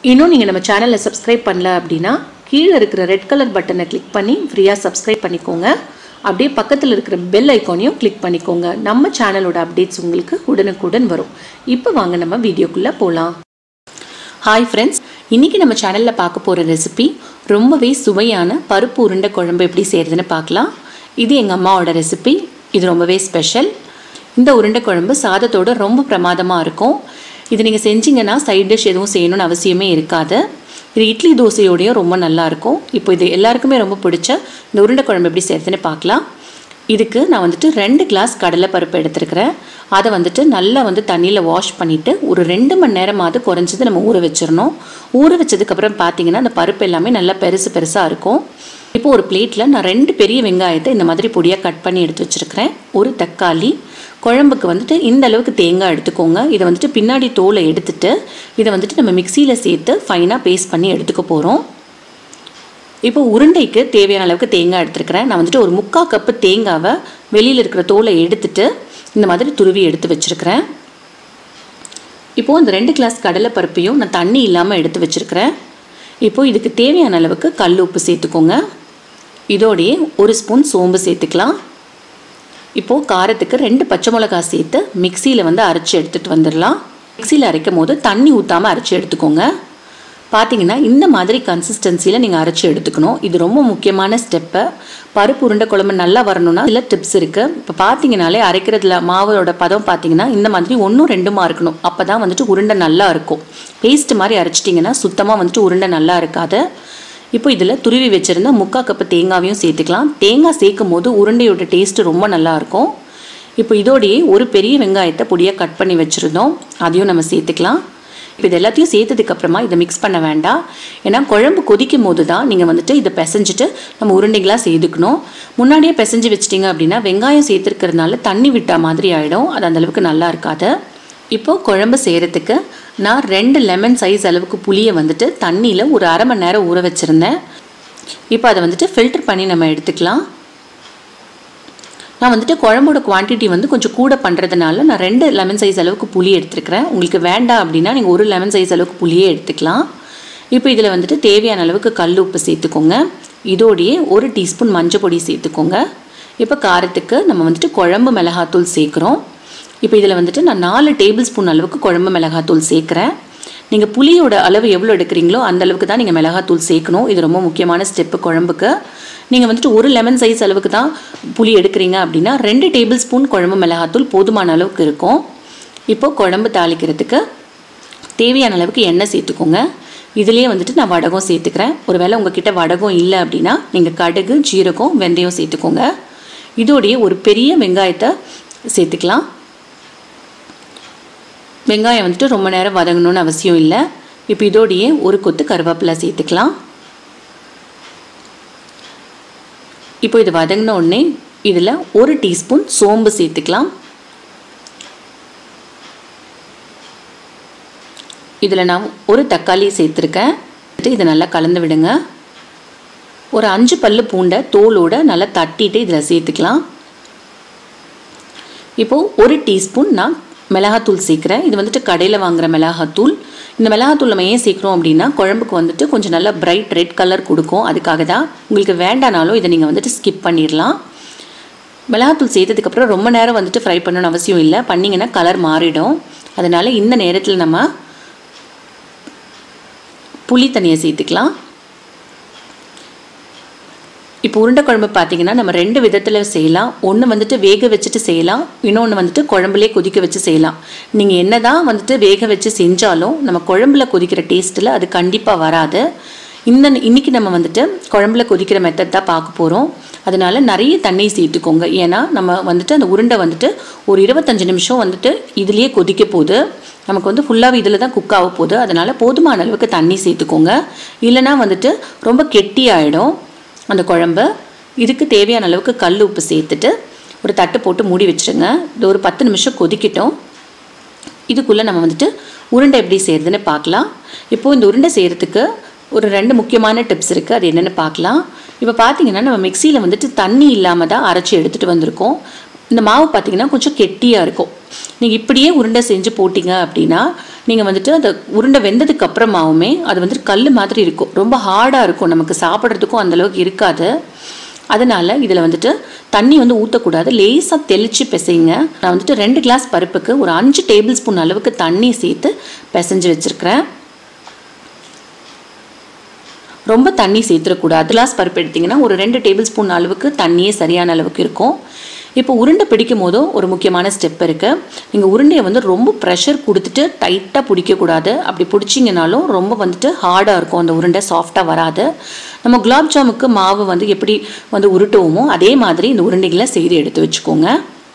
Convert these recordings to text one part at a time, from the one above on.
இன்னும் நீங்கள் நம்ம சேனலை சப்ஸ்கிரைப் பண்ணல அப்படின்னா கீழே இருக்கிற ரெட் கலர் பட்டனை கிளிக் பண்ணி ஃப்ரீயாக சப்ஸ்கிரைப் பண்ணிக்கோங்க அப்படியே பக்கத்தில் இருக்கிற பெல் ஐக்கானையும் கிளிக் பண்ணிக்கோங்க நம்ம சேனலோட அப்டேட்ஸ் உங்களுக்கு உடனுக்குடன் வரும் இப்போ வாங்க நம்ம வீடியோக்குள்ளே போகலாம் ஹாய் ஃப்ரெண்ட்ஸ் இன்றைக்கி நம்ம சேனலில் பார்க்க போகிற ரெசிபி ரொம்பவே சுவையான பருப்பு உருண்டை குழம்பு எப்படி செய்கிறதுன்னு பார்க்கலாம் இது எங்கள் அம்மாவோட ரெசிபி இது ரொம்பவே ஸ்பெஷல் இந்த உருண்டை குழம்பு சாதத்தோட ரொம்ப பிரமாதமாக இருக்கும் இது நீங்கள் செஞ்சீங்கன்னா சைட் டிஷ் எதுவும் செய்யணும்னு அவசியமே இருக்காது இது இட்லி தோசையோடையும் ரொம்ப நல்லாயிருக்கும் இப்போ இது எல்லாருக்குமே ரொம்ப பிடிச்ச இந்த உருண்டை குழம்பு எப்படி செய்கிறதுன்னு பார்க்கலாம் இதுக்கு நான் வந்துட்டு ரெண்டு கிளாஸ் கடலைப்பருப்பு எடுத்துருக்கிறேன் அதை வந்துட்டு நல்லா வந்து தண்ணியில் வாஷ் பண்ணிவிட்டு ஒரு ரெண்டு மணி நேரமாவது குறைஞ்சது நம்ம ஊற வச்சிடணும் ஊற வச்சதுக்கப்புறம் பார்த்தீங்கன்னா அந்த பருப்பு எல்லாமே நல்லா பெருசு பெருசாக இருக்கும் இப்போ ஒரு பிளேட்டில் நான் ரெண்டு பெரிய வெங்காயத்தை இந்த மாதிரி பொடியாக கட் பண்ணி எடுத்து வச்சுருக்கிறேன் ஒரு தக்காளி குழம்புக்கு வந்துட்டு இந்த அளவுக்கு தேங்காய் எடுத்துக்கோங்க இதை வந்துட்டு பின்னாடி தோலை எடுத்துட்டு இதை வந்துட்டு நம்ம மிக்சியில் சேர்த்து ஃபைனாக பேஸ்ட் பண்ணி எடுத்துக்க போகிறோம் இப்போ உருண்டைக்கு தேவையான அளவுக்கு தேங்காய் எடுத்துருக்கிறேன் நான் வந்துட்டு ஒரு முக்கால் கப்பு தேங்காவை வெளியில் இருக்கிற தோலை எடுத்துட்டு இந்த மாதிரி துருவி எடுத்து வச்சுருக்கிறேன் இப்போது இந்த ரெண்டு கிளாஸ் கடலை பருப்பையும் நான் தண்ணி இல்லாமல் எடுத்து வச்சுருக்கிறேன் இப்போது இதுக்கு தேவையான அளவுக்கு கல் உப்பு சேர்த்துக்கோங்க இதோடையே ஒரு ஸ்பூன் சோம்பு சேர்த்துக்கலாம் இப்போது காரத்துக்கு ரெண்டு பச்சை மிளகா சேர்த்து மிக்சியில் வந்து அரைச்சி எடுத்துகிட்டு வந்துடலாம் மிக்சியில் அரைக்கும் போது தண்ணி ஊற்றாமல் அரைச்சி எடுத்துக்கோங்க பார்த்தீங்கன்னா இந்த மாதிரி கன்சிஸ்டன்சியில் நீங்கள் அரைச்சி எடுத்துக்கணும் இது ரொம்ப முக்கியமான ஸ்டெப்பு பருப்பு உருண்டை குழம்பு நல்லா வரணும்னா சில டிப்ஸ் இருக்குது இப்போ பார்த்தீங்கனாலே அரைக்கிறதுல மாவோட பதம் பார்த்தீங்கன்னா இந்த மாதிரி ஒன்றும் ரெண்டுமா இருக்கணும் அப்போ தான் வந்துட்டு உருண்டை நல்லா இருக்கும் பேஸ்ட் மாதிரி அரைச்சிட்டிங்கன்னா சுத்தமாக வந்துட்டு உருண்டை நல்லா இருக்காது இப்போ இதில் துருவி வச்சுருந்த முக்கால் கப்பு தேங்காவையும் சேர்த்துக்கலாம் தேங்காய் சேர்க்கும் போது உருண்டையோட டேஸ்ட்டு ரொம்ப நல்லாயிருக்கும் இப்போ இதோடையே ஒரு பெரிய வெங்காயத்தை பொடியாக கட் பண்ணி வச்சுருந்தோம் அதையும் நம்ம சேர்த்துக்கலாம் இப்போ இது எல்லாத்தையும் சேர்த்ததுக்கப்புறமா இதை மிக்ஸ் பண்ண வேண்டாம் ஏன்னா குழம்பு கொதிக்கும் போது தான் நீங்கள் வந்துட்டு இதை பிசைஞ்சிட்டு நம்ம உருண்டைகளாக சேர்த்துக்கணும் முன்னாடியே பிசைஞ்சு வச்சிட்டிங்க அப்படின்னா வெங்காயம் சேர்த்துருக்கிறதுனால தண்ணி விட்டா மாதிரி ஆகிடும் அது அந்தளவுக்கு நல்லா இருக்காது இப்போது குழம்பு செய்கிறதுக்கு நான் ரெண்டு லெமன் சைஸ் அளவுக்கு புளியை வந்துட்டு தண்ணியில் ஒரு அரை மணி நேரம் ஊற வச்சுருந்தேன் இப்போ அதை வந்துட்டு ஃபில்டர் பண்ணி நம்ம எடுத்துக்கலாம் நான் வந்துட்டு குழம்போட குவான்டிட்டி வந்து கொஞ்சம் கூட பண்ணுறதுனால நான் ரெண்டு லெமன் சைஸ் அளவுக்கு புளி எடுத்துருக்கிறேன் உங்களுக்கு வேண்டாம் அப்படின்னா நீங்கள் ஒரு லெமன் சைஸ் அளவுக்கு புளியே எடுத்துக்கலாம் இப்போ இதில் வந்துட்டு தேவையான அளவுக்கு கல் உப்பு சேர்த்துக்கோங்க இதோடையே ஒரு டீஸ்பூன் மஞ்சள் பொடி சேர்த்துக்கோங்க இப்போ காரத்துக்கு நம்ம வந்துட்டு குழம்பு மிளகாத்தூள் சேர்க்குறோம் இப்போ இதில் வந்துட்டு நான் நாலு டேபிள் ஸ்பூன் அளவுக்கு குழம்பு மிளகாத்தூள் சேர்க்குறேன் நீங்கள் புளியோட அளவு எவ்வளோ எடுக்கிறீங்களோ அந்த அளவுக்கு தான் நீங்கள் மிளகாத்தூள் சேர்க்கணும் இது ரொம்ப முக்கியமான ஸ்டெப்பு குழம்புக்கு நீங்கள் வந்துட்டு ஒரு லெமன் சைஸ் அளவுக்கு தான் புளி எடுக்கிறீங்க அப்படின்னா ரெண்டு டேபிள் ஸ்பூன் குழம்பு மிளகாத்தூள் போதுமான அளவுக்கு இருக்கும் இப்போ குழம்பு தாளிக்கிறதுக்கு தேவையான அளவுக்கு எண்ணெய் சேர்த்துக்கோங்க இதுலேயே வந்துட்டு நான் வடகம் சேர்த்துக்கிறேன் ஒருவேளை உங்ககிட்ட வடகம் இல்லை அப்படின்னா நீங்கள் கடுகு ஜீரகம் வெந்தயம் சேர்த்துக்கோங்க இதோடையே ஒரு பெரிய வெங்காயத்தை சேர்த்துக்கலாம் வெங்காயம் வந்துட்டு ரொம்ப நேரம் வதங்கணும்னு அவசியம் இல்லை இப்போ இதோடையே ஒரு கொத்து கருவேப்பிலை சேர்த்துக்கலாம் இப்போ இது வதங்கின உடனே இதில் ஒரு டீஸ்பூன் சோம்பு சேர்த்துக்கலாம் இதில் நான் ஒரு தக்காளி சேர்த்துருக்கேன் இதை நல்லா கலந்து விடுங்க ஒரு அஞ்சு பல்லு பூண்டை தோலோட நல்லா தட்டிட்டு இதில் சேர்த்துக்கலாம் இப்போது ஒரு டீஸ்பூன் நான் மிளகாத்தூள் சேர்க்குறேன் இது வந்துட்டு கடையில் வாங்குகிற மிளகாத்தூள் இந்த மிளகாத்தூள் நம்ம ஏன் சேர்க்குறோம் அப்படின்னா குழம்புக்கு வந்துட்டு கொஞ்சம் நல்லா பிரைட் ரெட் கலர் கொடுக்கும் அதுக்காக தான் உங்களுக்கு வேண்டானாலும் இதை நீங்கள் வந்துட்டு ஸ்கிப் பண்ணிடலாம் மிளகாத்தூள் சேர்த்ததுக்கப்புறம் ரொம்ப நேரம் வந்துட்டு ஃப்ரை பண்ணணும்னு அவசியம் இல்லை பண்ணிங்கன்னா கலர் மாறிடும் அதனால் இந்த நேரத்தில் நம்ம புளி தண்ணியை சேர்த்துக்கலாம் இப்போ உருண்டை குழம்பு பார்த்தீங்கன்னா நம்ம ரெண்டு விதத்தில் செய்யலாம் ஒன்று வந்துட்டு வேக வச்சுட்டு செய்யலாம் இன்னொன்று வந்துட்டு குழம்புலே கொதிக்க வச்சு செய்யலாம் நீங்கள் என்ன தான் வந்துட்டு வேக வச்சு செஞ்சாலும் நம்ம குழம்புல கொதிக்கிற டேஸ்ட்டில் அது கண்டிப்பாக வராது இந்த இன்றைக்கி நம்ம வந்துட்டு குழம்புல கொதிக்கிற மெத்தட் தான் பார்க்க போகிறோம் அதனால் நிறைய தண்ணி சேர்த்துக்கோங்க ஏன்னா நம்ம வந்துட்டு அந்த உருண்டை வந்துட்டு ஒரு இருபத்தஞ்சி நிமிஷம் வந்துட்டு இதுலேயே கொதிக்க போகுது நமக்கு வந்து ஃபுல்லாகவே இதில் தான் குக் ஆக போகுது அதனால் போதுமான அளவுக்கு தண்ணி சேர்த்துக்கோங்க இல்லைனா வந்துட்டு ரொம்ப கெட்டி ஆகிடும் அந்த குழம்பு இதுக்கு தேவையான அளவுக்கு கல் உப்பு சேர்த்துட்டு ஒரு தட்டு போட்டு மூடி வச்சுருங்க இது ஒரு பத்து நிமிஷம் கொதிக்கட்டும் இதுக்குள்ளே நம்ம வந்துட்டு உருண்டை எப்படி செய்கிறதுன்னு பார்க்கலாம் இப்போது இந்த உருண்டை செய்கிறதுக்கு ஒரு ரெண்டு முக்கியமான டிப்ஸ் இருக்குது அது என்னென்னு பார்க்கலாம் இப்போ பார்த்தீங்கன்னா நம்ம மிக்சியில் வந்துட்டு தண்ணி இல்லாமல் தான் அரைச்சி எடுத்துகிட்டு வந்திருக்கோம் இந்த மாவு பார்த்தீங்கன்னா கொஞ்சம் கெட்டியாக இருக்கும் நீங்கள் இப்படியே உருண்டை செஞ்சு போட்டிங்க அப்படின்னா நீங்கள் வந்துட்டு அந்த உருண்டை வெந்ததுக்கு அப்புறமாவுமே அது வந்துட்டு கல் மாதிரி இருக்கும் ரொம்ப ஹார்டாக இருக்கும் நமக்கு சாப்பிட்றதுக்கும் அந்தளவுக்கு இருக்காது அதனால் இதில் வந்துட்டு தண்ணி வந்து ஊற்றக்கூடாது லேசாக தெளித்து பிசைங்க நான் வந்துட்டு ரெண்டு கிளாஸ் பருப்புக்கு ஒரு அஞ்சு டேபிள் ஸ்பூன் அளவுக்கு தண்ணி சேர்த்து பிசைஞ்சு வச்சுருக்கிறேன் ரொம்ப தண்ணி சேர்த்துடக்கூடாது கிளாஸ் பருப்பு எடுத்திங்கன்னா ஒரு ரெண்டு டேபிள் ஸ்பூன் அளவுக்கு தண்ணியே சரியான அளவுக்கு இருக்கும் இப்போ உருண்டை பிடிக்கும் போதும் ஒரு முக்கியமான ஸ்டெப் இருக்குது நீங்கள் உருண்டையை வந்து ரொம்ப ப்ரெஷர் கொடுத்துட்டு டைட்டாக பிடிக்கக்கூடாது அப்படி பிடிச்சிங்கனாலும் ரொம்ப வந்துட்டு ஹார்டாக இருக்கும் அந்த உருண்டை சாஃப்டாக வராது நம்ம குலாப் ஜாமுக்கு மாவு வந்து எப்படி வந்து உருட்டுவோமோ அதே மாதிரி இந்த உருண்டைகளை செய்து எடுத்து வச்சுக்கோங்க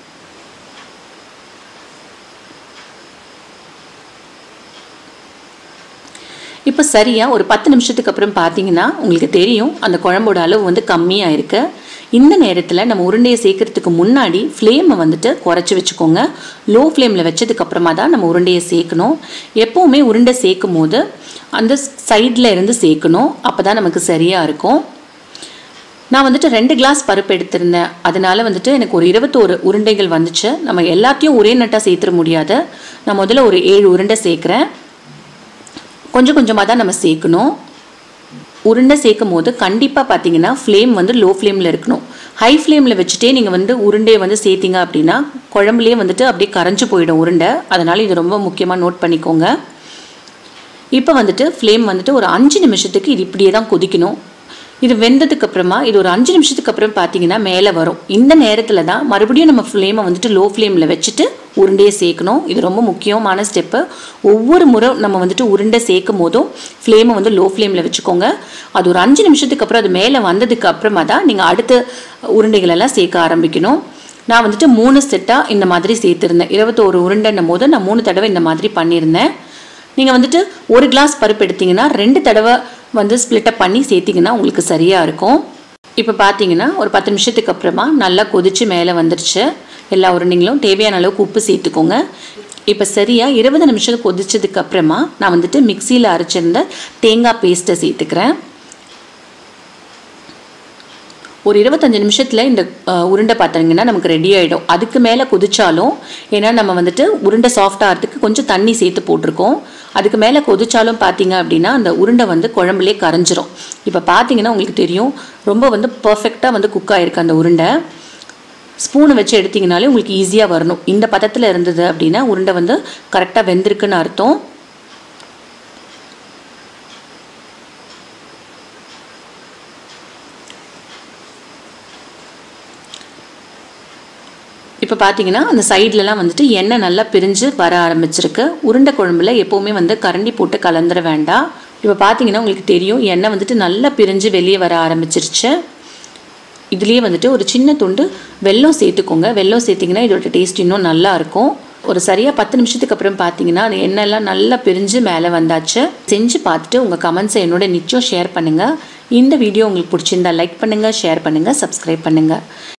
இப்போ சரியாக ஒரு பத்து நிமிஷத்துக்கு அப்புறம் பார்த்தீங்கன்னா உங்களுக்கு தெரியும் அந்த குழம்போட அளவு வந்து கம்மியாக இருக்கு இந்த நேரத்தில் நம்ம உருண்டையை சேர்க்கறதுக்கு முன்னாடி ஃப்ளேமை வந்துட்டு குறைச்சி வச்சுக்கோங்க லோ ஃப்ளேமில் வச்சதுக்கு அப்புறமா தான் நம்ம உருண்டையை சேர்க்கணும் எப்போவுமே உருண்டை சேர்க்கும் போது அந்த சைடில் இருந்து சேர்க்கணும் அப்போ தான் நமக்கு சரியாக இருக்கும் நான் வந்துட்டு ரெண்டு கிளாஸ் பருப்பு எடுத்திருந்தேன் அதனால வந்துட்டு எனக்கு ஒரு இருபத்தோரு உருண்டைகள் வந்துச்சு நம்ம எல்லாத்தையும் ஒரே நட்டாக சேர்த்துட முடியாது நான் முதல்ல ஒரு ஏழு உருண்டை சேர்க்குறேன் கொஞ்சம் கொஞ்சமாக தான் நம்ம சேர்க்கணும் உருண்டை சேர்க்கும் போது கண்டிப்பாக பார்த்தீங்கன்னா ஃப்ளேம் வந்து லோ ஃப்ளேமில் இருக்கணும் ஹை ஃப்ளேமில் வச்சுட்டே நீங்கள் வந்து உருண்டையை வந்து சேர்த்திங்க அப்படின்னா குழம்புலேயே வந்துட்டு அப்படியே கரைஞ்சு போயிடும் உருண்டை அதனால் இது ரொம்ப முக்கியமாக நோட் பண்ணிக்கோங்க இப்போ வந்துட்டு ஃப்ளேம் வந்துட்டு ஒரு அஞ்சு நிமிஷத்துக்கு இது இப்படியே தான் கொதிக்கணும் இது வெந்ததுக்கு அப்புறமா இது ஒரு அஞ்சு நிமிஷத்துக்கு அப்புறம் பார்த்தீங்கன்னா மேலே வரும் இந்த நேரத்தில் தான் மறுபடியும் நம்ம ஃப்ளேமை வந்துட்டு லோ ஃப்ளேமில் வச்சுட்டு உருண்டையை சேர்க்கணும் இது ரொம்ப முக்கியமான ஸ்டெப்பு ஒவ்வொரு முறை நம்ம வந்துட்டு உருண்டை சேர்க்கும் போதும் ஃப்ளேமை வந்து லோ ஃப்ளேமில் வச்சுக்கோங்க அது ஒரு அஞ்சு நிமிஷத்துக்கு அப்புறம் அது மேலே வந்ததுக்கு அப்புறமா தான் நீங்கள் அடுத்த உருண்டைகளெல்லாம் சேர்க்க ஆரம்பிக்கணும் நான் வந்துட்டு மூணு செட்டாக இந்த மாதிரி சேர்த்துருந்தேன் இருபத்தோரு உருண்டைன்னும் போது நான் மூணு தடவை இந்த மாதிரி பண்ணியிருந்தேன் நீங்கள் வந்துட்டு ஒரு கிளாஸ் பருப்பு எடுத்தீங்கன்னா ரெண்டு தடவை வந்து ஸ்ப்ளிட்டப் பண்ணி சேர்த்திங்கன்னா உங்களுக்கு சரியாக இருக்கும் இப்போ பார்த்தீங்கன்னா ஒரு பத்து நிமிஷத்துக்கு அப்புறமா நல்லா கொதிச்சு மேலே வந்துருச்சு எல்லா உருண்டைங்களும் தேவையான அளவுக்கு உப்பு சேர்த்துக்கோங்க இப்போ சரியாக இருபது நிமிஷம் கொதிச்சதுக்கு அப்புறமா நான் வந்துட்டு மிக்சியில் அரைச்சிருந்த தேங்காய் பேஸ்ட்டை சேர்த்துக்கிறேன் ஒரு இருபத்தஞ்சு நிமிஷத்தில் இந்த அஹ், உருண்டை பார்த்தீங்கன்னா நமக்கு ரெடி ஆகிடும் அதுக்கு மேலே கொதிச்சாலும் ஏன்னா நம்ம வந்துட்டு உருண்டை சாஃப்ட் ஆகிறதுக்கு கொஞ்சம் தண்ணி சேர்த்து போட்டிருக்கோம் அதுக்கு மேலே கொதிச்சாலும் பார்த்தீங்க அப்படின்னா அந்த உருண்டை வந்து குழம்புலே கரைஞ்சிரும் இப்போ பார்த்தீங்கன்னா உங்களுக்கு தெரியும் ரொம்ப வந்து பர்ஃபெக்டாக வந்து குக் ஆகிருக்கு அந்த உருண்டை ஸ்பூனை வச்சு எடுத்தீங்கனாலே உங்களுக்கு ஈஸியாக வரணும் இந்த பதத்தில் இருந்தது அப்படின்னா உருண்டை வந்து கரெக்டாக வெந்திருக்குன்னு அர்த்தம் இப்போ பார்த்தீங்கன்னா அந்த சைட்லலாம் வந்துட்டு எண்ணெய் நல்லா பிரிஞ்சு வர ஆரம்பிச்சிருக்கு உருண்டை குழம்புல எப்போவுமே வந்து கரண்டி போட்டு கலந்துட வேண்டாம் இப்போ பார்த்தீங்கன்னா உங்களுக்கு தெரியும் எண்ணெய் வந்துட்டு நல்லா பிரிஞ்சு வெளியே வர ஆரம்பிச்சிருச்சு இதுலேயே வந்துட்டு ஒரு சின்ன துண்டு வெல்லம் சேர்த்துக்கோங்க வெல்லம் சேர்த்திங்கன்னா இதோட டேஸ்ட் இன்னும் நல்லா இருக்கும் ஒரு சரியாக பத்து நிமிஷத்துக்கு அப்புறம் பார்த்தீங்கன்னா அந்த எண்ணெய்லாம் நல்லா பிரிஞ்சு மேலே வந்தாச்சு செஞ்சு பார்த்துட்டு உங்கள் கமெண்ட்ஸை என்னோட நிச்சயம் ஷேர் பண்ணுங்கள் இந்த வீடியோ உங்களுக்கு பிடிச்சிருந்தா லைக் பண்ணுங்கள் ஷேர் பண்ணுங்கள் சப்ஸ்கிரைப் பண்ணுங்கள்